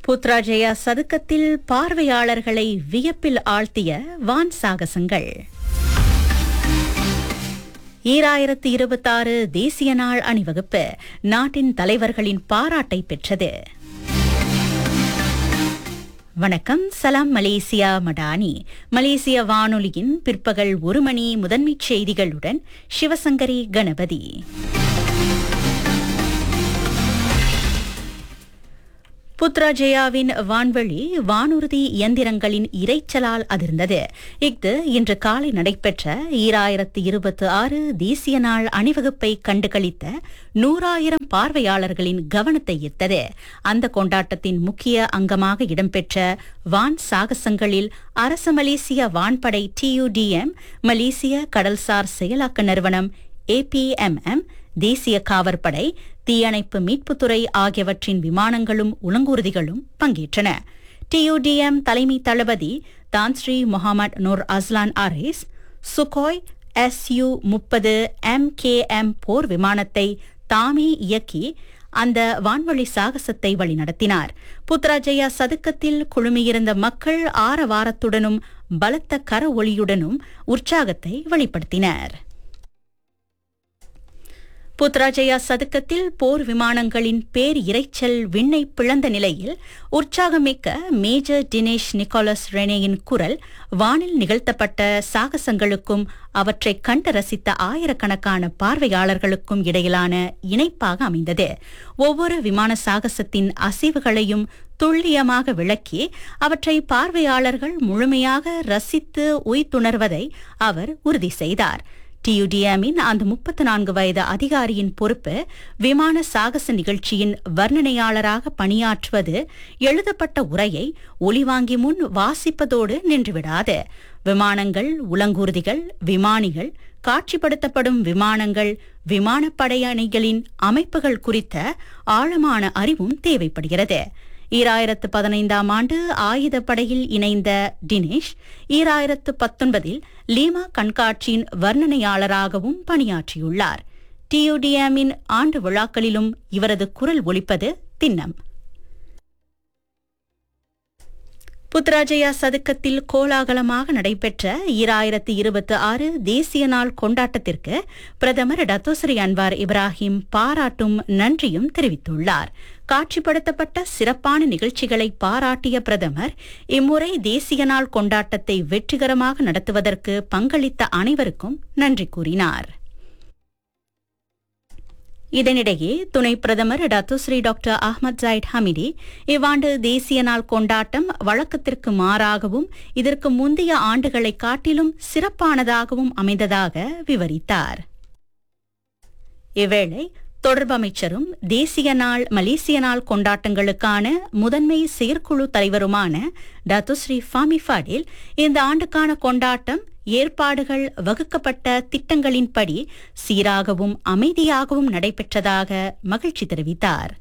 புத்ராஜயா சதுக்கத்தில் பார்வையாளர்களை வியப்பில் ஆழ்த்திய வான் சாகசங்கள் ஈராயிரத்து இருபத்தாறு தேசிய நாள் அணிவகுப்பு நாட்டின் தலைவர்களின் பாராட்டை பெற்றது வணக்கம் சலாம் மலேசியா மடானி மலேசிய வானொலியின் பிற்பகல் ஒரு மணி முதன்மைச் செய்திகளுடன் சிவசங்கரி கணபதி புத்ராஜயாவின் வான்வெளி வானூர்தி இயந்திரங்களின் இரைச்சலால் அதிர்ந்தது இஃது இன்று காலை நடைபெற்ற ஈராயிரத்து இருபத்தி ஆறு தேசிய நாள் அணிவகுப்பை கண்டுகளித்த நூறாயிரம் பார்வையாளர்களின் கவனத்தை ஈர்த்தது அந்த கொண்டாட்டத்தின் முக்கிய அங்கமாக இடம்பெற்ற வான் சாகசங்களில் அரச மலேசிய வான்படை டியூடிஎம் மலேசிய கடல்சார் செயலாக்க நிறுவனம் ஏபிஎம்எம் தேசிய காவற்படை தீயணைப்பு மீட்புத்துறை ஆகியவற்றின் விமானங்களும் உலங்கூர்திகளும் பங்கேற்றன டியூடிஎம் தலைமை தளபதி Tan Sri Mohamed Nor Aslan Aris Sukhoi SU முப்பது எம்கேஎம் போர் விமானத்தை தாமே இயக்கி அந்த வான்வழி சாகசத்தை வழிநடத்தினார் புத்ராஜயா சதுக்கத்தில் குழுமியிருந்த மக்கள் ஆரவாரத்துடனும் பலத்த கர ஒளியுடனும் உற்சாகத்தை வெளிப்படுத்தினர் புத்ராஜயா சதுக்கத்தில் போர் விமானங்களின் பேர் இரைச்சல் விண்ணை பிளந்த நிலையில் உற்சாகமிக்க மேஜர் தினேஷ் நிக்கோலஸ் ரெனேயின் குரல் வானில் நிகழ்த்தப்பட்ட சாகசங்களுக்கும் அவற்றை கண்டு ரசித்த ஆயிரக்கணக்கான பார்வையாளர்களுக்கும் இடையிலான இணைப்பாக அமைந்தது ஒவ்வொரு விமான சாகசத்தின் அசைவுகளையும் துல்லியமாக விளக்கி அவற்றை பார்வையாளர்கள் முழுமையாக ரசித்து உய்த்துணர்வதை அவர் உறுதி செய்தார் டியுடிஎம்மின் அந்த முப்பத்தி நான்கு வயது அதிகாரியின் பொறுப்பு விமான சாகச நிகழ்ச்சியின் வர்ணனையாளராக பணியாற்றுவது எழுதப்பட்ட உரையை ஒளிவாங்கி முன் வாசிப்பதோடு நின்றுவிடாது விமானங்கள் உலங்கூர்திகள் விமானிகள் காட்சிப்படுத்தப்படும் விமானங்கள் விமானப்படை அணிகளின் அமைப்புகள் குறித்த ஆழமான அறிவும் தேவைப்படுகிறது ஈராயிரத்து பதினைந்தாம் ஆண்டு ஆயுதப்படையில் இணைந்த தினேஷ் ஈராயிரத்து பத்தொன்பதில் லீமா கண்காட்சியின் வர்ணனையாளராகவும் பணியாற்றியுள்ளார் டியூடிஎம்மின் ஆண்டு விழாக்களிலும் இவரது குரல் ஒலிப்பது திண்ணம் புத்ராஜயா சதுக்கத்தில் கோலாகலமாக நடைபெற்ற ஈராயிரத்து இருபத்தி ஆறு தேசிய நாள் கொண்டாட்டத்திற்கு பிரதமர் டத்தோசரி அன்வார் இப்ராஹிம் பாராட்டும் நன்றியும் தெரிவித்துள்ளார் காட்சிப்படுத்தப்பட்ட சிறப்பான நிகழ்ச்சிகளை பாராட்டிய பிரதமர் இம்முறை தேசிய நாள் கொண்டாட்டத்தை வெற்றிகரமாக நடத்துவதற்கு பங்களித்த அனைவருக்கும் நன்றி கூறினார் இதனிடையே துணை பிரதமர் Datuk Seri doctor Ahmad Zahid Hamidi இவ்வாண்டு தேசிய நாள் கொண்டாட்டம் வழக்கத்திற்கு மாறாகவும் இதற்கு முந்தைய ஆண்டுகளை காட்டிலும் சிறப்பானதாகவும் அமைந்ததாக விவரித்தார் இவ்வேளை தொடர்பு அமைச்சரும் தேசிய நாள் மலேசிய நாள் கொண்டாட்டங்களுக்கான முதன்மை செயற்குழு தலைவருமான டத்துஸ்ரீ ஃபாமி ஃபாடில் இந்த ஆண்டுக்கான கொண்டாட்டம் ஏற்பாடுகள் வகுக்கப்பட்ட திட்டங்களின்படி சீராகவும் அமைதியாகவும் நடைபெற்றதாக மகிழ்ச்சி தெரிவித்தார்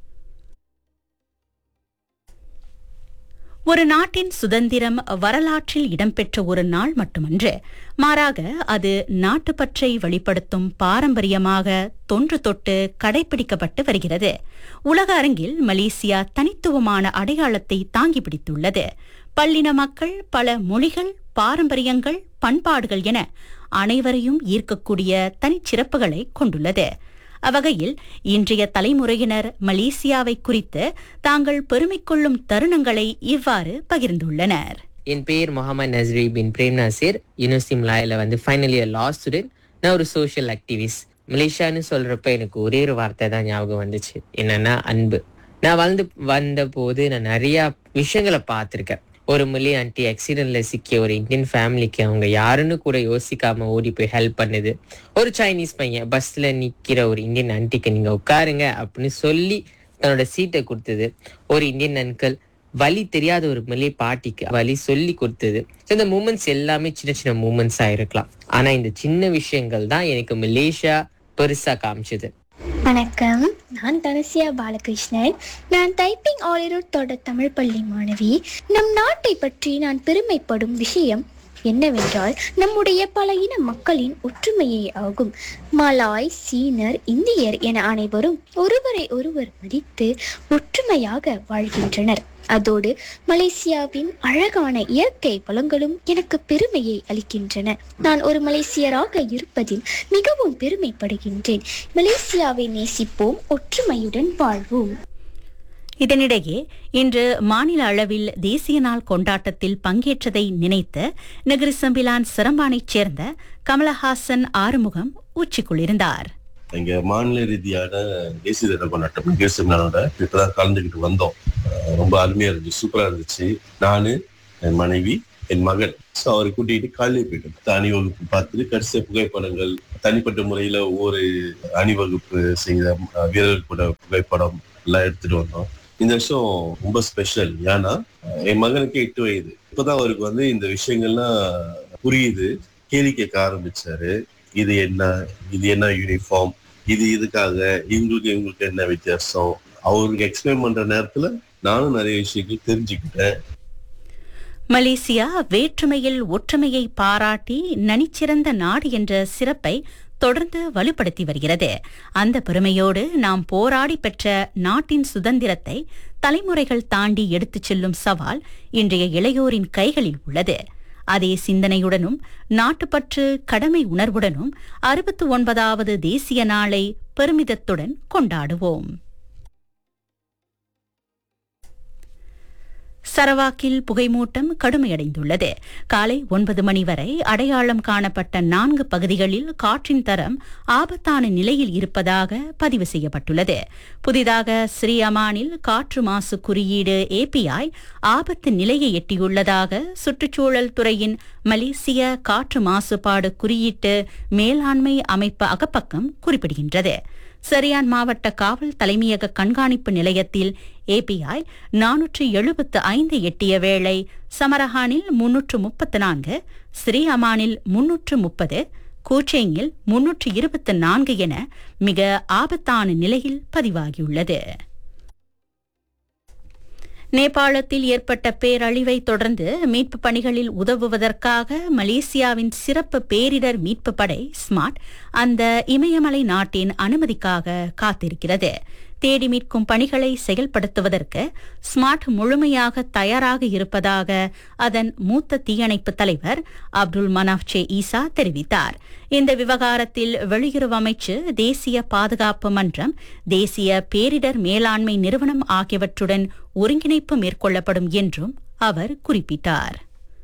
ஒரு நாட்டின் சுதந்திரம் வரலாற்றில் இடம்பெற்ற ஒரு நாள் மட்டுமன்று மாறாக அது நாட்டுப்பற்றை வெளிப்படுத்தும் பாரம்பரியமாக தொன்று தொட்டு கடைபிடிக்கப்பட்டு வருகிறது உலக அரங்கில் மலேசியா தனித்துவமான அடையாளத்தை தாங்கி பிடித்துள்ளது பல்லின மக்கள் பல மொழிகள் பாரம்பரியங்கள் பண்பாடுகள் என அனைவரையும் ஈர்க்கக்கூடிய தனிச்சிறப்புகளை கொண்டுள்ளது அவ்வகையில் இன்றைய தலைமுறையினர் மலேசியாவை குறித்து தாங்கள் பெருமை கொள்ளும் தருணங்களை இவ்வாறு பகிர்ந்துள்ளனர் என் பேர் Mohamed Nasri bin Prem Nasir university மலாயில வந்து ஃபைனல் இயர் லா ஸ்டூடெண்ட் நான் ஒரு சோஷியல் ஆக்டிவிஸ்ட் மலேசியான்னு சொல்றப்ப எனக்கு ஒரே ஒரு வார்த்தை தான் ஞாபகம் வந்துச்சு என்னன்னா அன்பு நான் வளர்ந்து வந்த போது நான் நிறைய விஷயங்களை பார்த்துருக்கேன் ஒரு மொழி ஆண்டி ஆக்சிடென்ட்ல சிக்கிய ஒரு இந்தியன் ஃபேமிலிக்கு அவங்க யாருன்னு கூட யோசிக்காம ஓடி போய் ஹெல்ப் பண்ணுது ஒரு சைனீஸ் பையன் பஸ்ல நிக்கிற ஒரு இந்தியன் ஆண்டிக்கு நீங்க உட்காருங்க அப்படின்னு சொல்லி தன்னோட சீட்டை கொடுத்தது ஒரு இந்தியன் அன்கல் வழி தெரியாத ஒரு மொழி பாட்டிக்கு வழி சொல்லி கொடுத்தது So, இந்த மூமெண்ட்ஸ் எல்லாமே சின்ன சின்ன மூமெண்ட்ஸா இருக்கலாம் ஆனா இந்த சின்ன விஷயங்கள் தான் எனக்கு மலேசியா பெருசா காமிச்சது வணக்கம் நான் தனசியா பாலகிருஷ்ணன் நான் டைப்பிங் ஆலிரூட் தோட தமிழ் பள்ளி மாணவி நம் நாட்டை பற்றி நான் பெருமைப்படும் விஷயம் என்னவென்றால் நம்முடைய பல இன மக்களின் ஒற்றுமையே ஆகும் மலாய் சீனர் இந்தியர் என அனைவரும் ஒருவரை ஒருவர் மதித்து ஒற்றுமையாக வாழ்கின்றனர் அதோடு மலேசியாவின் அழகான இயற்கை வளங்களும் எனக்கு பெருமையை அளிக்கின்றன நான் ஒரு மலேசியராக இருப்பதில் மிகவும் பெருமைப்படுகின்றேன் மலேசியாவை நேசிப்போம் ஒற்றுமையுடன் வாழ்வோம் இதனிடையே இன்று மாநில அளவில் தேசிய நாள் கொண்டாட்டத்தில் பங்கேற்றதை நினைத்து நெகிரிசம்பிலான் சிரம்பானைச் சேர்ந்த கமலஹாசன் ஆறுமுகம் உச்சிக்குள்ளிருந்தார் இங்க மாநில ரீதியான தேசிய தின கொண்டாட்டம் நிகழ்ச்சினாலோட இப்பதான் கலந்துக்கிட்டு வந்தோம் அஹ் ரொம்ப அருமையா இருந்துச்சு சூப்பரா இருந்துச்சு நானு என் மனைவி என் மகன் ஸோ அவரை கூட்டிகிட்டு காலையிலே போயிட்டோம் அணிவகுப்பு பார்த்துட்டு கடைசிய புகைப்படங்கள் தனிப்பட்ட முறையில ஒவ்வொரு அணிவகுப்பு செய்த அஹ், வீரர்கள் கூட புகைப்படம் எல்லாம் எடுத்துட்டு வந்தோம் இந்த வருஷம் ரொம்ப ஸ்பெஷல் ஏன்னா அஹ், என் மகனுக்கு எட்டு வயது இப்பதான் அவருக்கு வந்து இந்த விஷயங்கள்லாம் புரியுது கேள்வி கேட்க ஆரம்பிச்சாரு இது என்ன இது என்ன யூனிஃபார்ம் இது இதுக்காக இவங்களுக்கு இவங்களுக்கு என்ன வித்தியாசம் அவருக்கு எக்ஸ்பிளைன் பண்ற நேரத்துல நானும் நிறைய விஷயங்கள் தெரிஞ்சுக்கிட்டேன் மலேசியா வேற்றுமையில் ஒற்றுமையை பாராட்டி நனிச்சிறந்த நாடு என்ற சிறப்பை தொடர்ந்து வலுப்படுத்தி வருகிறது அந்த பெருமையோடு நாம் போராடி பெற்ற நாட்டின் சுதந்திரத்தை தலைமுறைகள் தாண்டி எடுத்துச் செல்லும் சவால் இன்றைய இளையோரின் கைகளில் உள்ளது அதே சிந்தனையுடனும் நாட்டுப்பற்று கடமை உணர்வுடனும் அறுபத்து ஒன்பதாவது தேசிய நாளை பெருமிதத்துடன் கொண்டாடுவோம் சரவாக்கில் புகைமூட்டம் கடுமையடைந்துள்ளது காலை ஒன்பது மணி வரை அடையாளம் காணப்பட்ட நான்கு பகுதிகளில் காற்றின் தரம் ஆபத்தான நிலையில் இருப்பதாக பதிவு செய்யப்பட்டுள்ளது புதிதாக ஸ்ரீ அமானில் காற்று மாசு குறியீடு ஏபிஐ ஆபத்து நிலையை எட்டியுள்ளதாக சுற்றுச்சூழல் துறையின் மலேசிய காற்று மாசுபாடு குறியீட்டு மேலாண்மை அமைப்பு அகப்பக்கம் குறிப்பிடுகின்றது சரியான் மாவட்ட காவல் தலைமையக கண்காணிப்பு நிலையத்தில் ஏபிஐ நானூற்று எழுபத்து ஐந்து எட்டிய வேளை சமரஹானில் முன்னூற்று முப்பத்து நான்கு ஸ்ரீ அமானில் முன்னூற்று முப்பது கூச்சேங்கில் முன்னூற்று இருபத்து நான்கு என மிக ஆபத்தான நிலையில் பதிவாகியுள்ளது நேபாளத்தில் ஏற்பட்ட பேரழிவை தொடர்ந்து மீட்பு பணிகளில் உதவுவதற்காக மலேசியாவின் சிறப்பு பேரிடர் மீட்பு படை ஸ்மார்ட் அந்த இமயமலை நாட்டின் அனுமதிக்காக காத்திருக்கிறது தேடி மீட்கும் பணிகளை செயல்படுத்துவதற்கு ஸ்மார்ட் முழுமையாக தயாராக இருப்பதாக அதன் மூத்த தீயணைப்பு தலைவர் அப்துல் மனாஃப் சே ஈசா தெரிவித்தார் இந்த விவகாரத்தில் வெளியுறவு அமைச்சு தேசிய பாதுகாப்பு மன்றம் தேசிய பேரிடர் மேலாண்மை நிறுவனம் ஆகியவற்றுடன் ஒருங்கிணைப்பு மேற்கொள்ளப்படும் என்றும் அவர் குறிப்பிட்டார்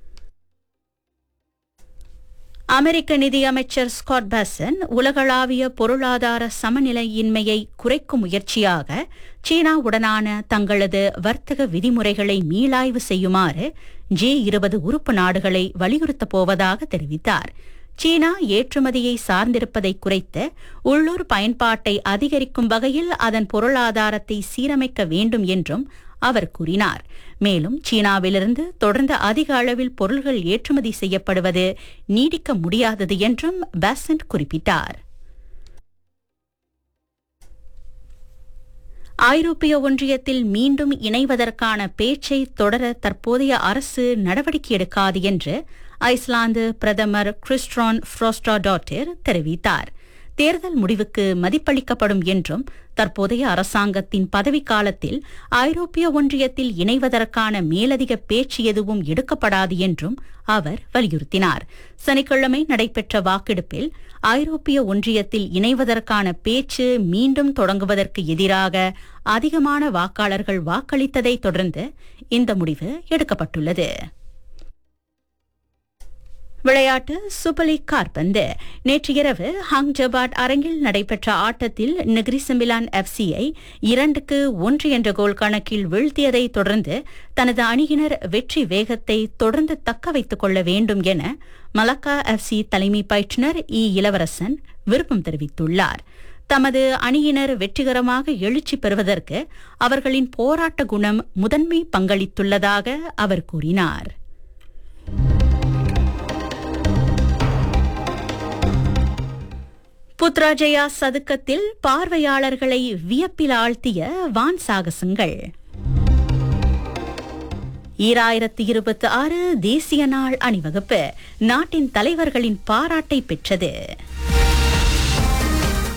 அமெரிக்க நிதியமைச்சர் ஸ்காட் பாசன் உலகளாவிய பொருளாதார சமநிலையின்மையை குறைக்கும் முயற்சியாக சீனாவுடனான தங்களது வர்த்தக விதிமுறைகளை மீளாய்வு செய்யுமாறு ஜே இருபது உறுப்பு நாடுகளை வலியுறுத்தப் போவதாக தெரிவித்தார் சீனா ஏற்றுமதியை சார்ந்திருப்பதை குறைத்து உள்ளூர் பயன்பாட்டை அதிகரிக்கும் வகையில் அதன் பொருளாதாரத்தை சீரமைக்க வேண்டும் என்றும் அவர் கூறினார் மேலும் சீனாவிலிருந்து தொடர்ந்து அதிக அளவில் பொருள்கள் ஏற்றுமதி செய்யப்படுவது நீடிக்க முடியாதது என்றும் பாசன்ட் குறிப்பிட்டார் ஐரோப்பிய ஒன்றியத்தில் மீண்டும் இணைவதற்கான பேச்சை தொடர தற்போதைய அரசு நடவடிக்கை எடுக்காது என்று ஐஸ்லாந்து பிரதமர் கிறிஸ்ட்ரான் ஃப்ரோஸ்டாடாட்டிர் தெரிவித்தார் தேர்தல் முடிவுக்கு மதிப்பளிக்கப்படும் என்றும் தற்போதைய அரசாங்கத்தின் பதவிக்காலத்தில் ஐரோப்பிய ஒன்றியத்தில் இணைவதற்கான மேலதிக பேச்சு எதுவும் எடுக்கப்படாது என்றும் அவர் வலியுறுத்தினார் சனிக்கிழமை நடைபெற்ற வாக்கெடுப்பில் ஐரோப்பிய ஒன்றியத்தில் இணைவதற்கான பேச்சு மீண்டும் தொடங்குவதற்கு எதிராக அதிகமான வாக்காளர்கள் வாக்களித்ததை தொடர்ந்து இந்த முடிவு எடுக்கப்பட்டுள்ளது விளையாட்டு சூப்பர் லீக் காற்பந்து நேற்று இரவு ஹங் ஜபாட் அரங்கில் நடைபெற்ற ஆட்டத்தில் நெக்ரிசமிலான் எஃப்சியை இரண்டுக்கு ஒன்று என்ற கோல் கணக்கில் வீழ்த்தியதை தொடர்ந்து தனது அணியினர் வெற்றி வேகத்தை தொடர்ந்து தக்க வைத்துக் கொள்ள வேண்டும் என மலக்கா எஃப்சி தலைமை பயிற்றுநர் இ இளவரசன் விருப்பம் தெரிவித்துள்ளார் தமது அணியினர் வெற்றிகரமாக எழுச்சி பெறுவதற்கு அவர்களின் போராட்ட குணம் முதன்மை பங்களித்துள்ளதாக அவர் கூறினார் புத்ராஜயா சதுக்கத்தில் பார்வையாளர்களை வியப்பில் ஆழ்த்திய வான் சாகசங்கள் ஈராயிரத்தி இருபத்தி ஆறு தேசிய நாள் அணிவகுப்பு நாட்டின் தலைவர்களின் பாராட்டை பெற்றது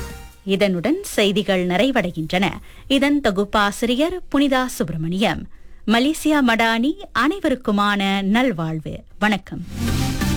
இதனுடன் செய்திகள் நிறைவடைகின்றன இதன் தொகுப்பாசிரியர் புனிதா சுப்பிரமணியம் மலேசியா மடானி அனைவருக்குமான நல்வாழ்வு வணக்கம்